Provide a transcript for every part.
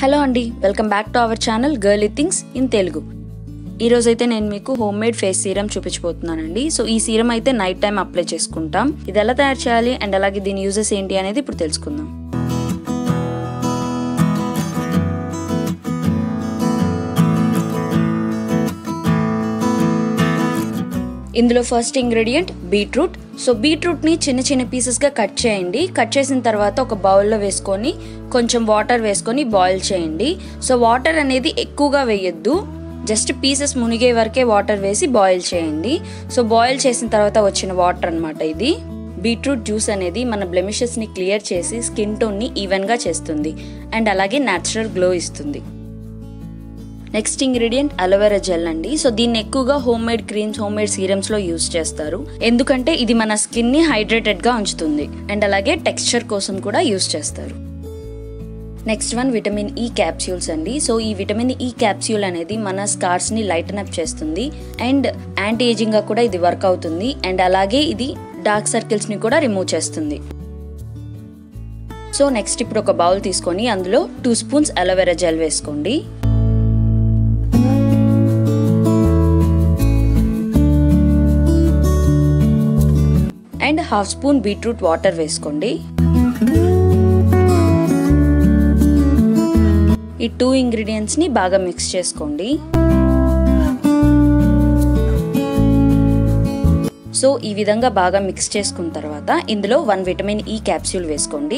hello అండి welcome back to our channel girly things in Telugu ఈ రోజు అయితే నేను మీకు హోమ్ మేడ్ ఫేస్ సీరం చూపించబోతున్నానండి సో ఈ సీరం అయితే నైట్ టైం అప్లై చేసుకుంటాం ఇది ఎలా తయారు చేయాలి అండ్ అలాగే దీని యూజెస్ ఏంటి అనేది ఇప్పుడు తెలుసుకుందాం ఇందులో ఫస్ట్ ఇంగ్రీడియంట్ బీట్రూట్ సో బీట్రూట్ని చిన్న చిన్న పీసెస్గా కట్ చేయండి కట్ చేసిన తర్వాత ఒక బౌల్లో వేసుకొని కొంచెం వాటర్ వేసుకొని బాయిల్ చేయండి సో వాటర్ అనేది ఎక్కువగా వేయొద్దు జస్ట్ పీసెస్ మునిగే వరకే వాటర్ వేసి బాయిల్ చేయండి సో బాయిల్ చేసిన తర్వాత వచ్చిన వాటర్ అనమాట ఇది బీట్రూట్ జ్యూస్ అనేది మన బ్లెమిషెస్ని క్లియర్ చేసి స్కిన్ టోన్ని ఈవెన్గా చేస్తుంది అండ్ అలాగే న్యాచురల్ గ్లో ఇస్తుంది నెక్స్ట్ ఇంగ్రీడియంట్ అలోవెరా జెల్ అండి సో దీన్ని ఎక్కువగా home made creams home made serums లో యూస్ చేస్తారు ఎందుకంటే ఇది మన స్కిన్ ని హైడ్రేటెడ్ గా ఉంచుతుంది అండ్ అలాగే టెక్స్చర్ కోసం కూడా యూస్ చేస్తారు next one vitamin E capsules అండి సో ఈ విటమిన్ ఈ క్యాప్స్యూల్ అనేది మన స్కార్స్ ని లైటన్ అప్ చేస్తుంది అండ్ యాంటీ ఏజింగ్ గా కూడా ఇది వర్క్ అవుతుంది అండ్ అలాగే ఇది డార్క్ సర్కిల్స్ ని కూడా రిమూవ్ చేస్తుంది సో నెక్స్ట్ ఇప్పుడు ఒక బౌల్ తీసుకొని అందులో టూ స్పూన్స్ అలోవెరా జెల్ వేసుకోండి and half spoon beetroot water వేసుకోండి ఈ టూ ఇంగ్రీడియంట్స్ని బాగా మిక్స్ చేసుకోండి సో ఈ విధంగా బాగా మిక్స్ చేసుకున్న తర్వాత ఇందులో వన్ విటమిన్ ఈ క్యాప్సూల్ వేసుకోండి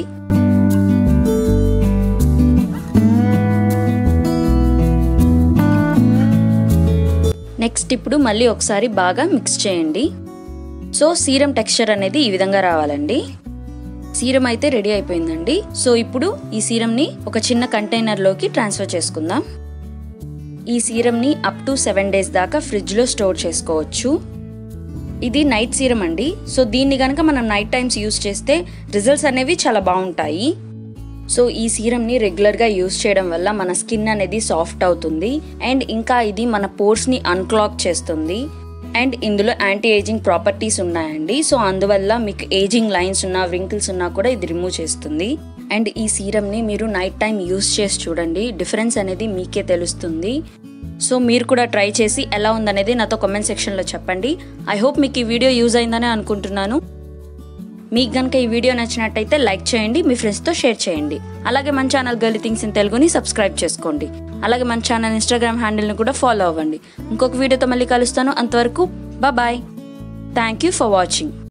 నెక్స్ట్ ఇప్పుడు మళ్ళీ ఒకసారి బాగా మిక్స్ చేయండి సో సీరం టెక్స్చర్ అనేది ఈ విధంగా రావాలండి సీరం అయితే రెడీ అయిపోయిందండి సో ఇప్పుడు ఈ సీరంని ఒక చిన్న కంటైనర్లోకి ట్రాన్స్ఫర్ చేసుకుందాం ఈ సీరంని అప్ టు సెవెన్ డేస్ దాకా ఫ్రిడ్జ్లో స్టోర్ చేసుకోవచ్చు ఇది నైట్ సీరం అండి సో దీన్ని కనుక మనం నైట్ టైమ్స్ యూస్ చేస్తే రిజల్ట్స్ అనేవి చాలా బాగుంటాయి సో ఈ సీరంని రెగ్యులర్గా యూస్ చేయడం వల్ల మన స్కిన్ అనేది సాఫ్ట్ అవుతుంది అండ్ ఇంకా ఇది మన పోర్స్ని అన్క్లాక్ చేస్తుంది అండ్ ఇందులో యాంటీ ఏజింగ్ ప్రాపర్టీస్ ఉన్నాయండి సో అందువల్ల మీకు ఏజింగ్ లైన్స్ ఉన్నా వ్రింకిల్స్ ఉన్నా కూడా ఇది రిమూవ్ చేస్తుంది అండ్ ఈ సీరమ్ని మీరు నైట్ టైం యూస్ చేసి చూడండి డిఫరెన్స్ అనేది మీకే తెలుస్తుంది సో మీరు కూడా ట్రై చేసి ఎలా ఉందనేది నాతో కామెంట్ సెక్షన్లో చెప్పండి ఐ హోప్ మీకు ఈ వీడియో యూజ్ అయిందని అనుకుంటున్నాను మీకు కనుక ఈ వీడియో నచ్చినట్టయితే లైక్ చేయండి మీ ఫ్రెండ్స్తో షేర్ చేయండి అలాగే మన ఛానల్ గర్లీ థింగ్స్ ఇన్ తెలుగుని సబ్స్క్రైబ్ చేసుకోండి అలాగే మన ఛానల్ ఇన్స్టాగ్రామ్ హ్యాండిల్ని కూడా ఫాలో అవ్వండి ఇంకొక వీడియోతో మళ్ళీ కలుస్తాను అంతవరకు bye thank you for watching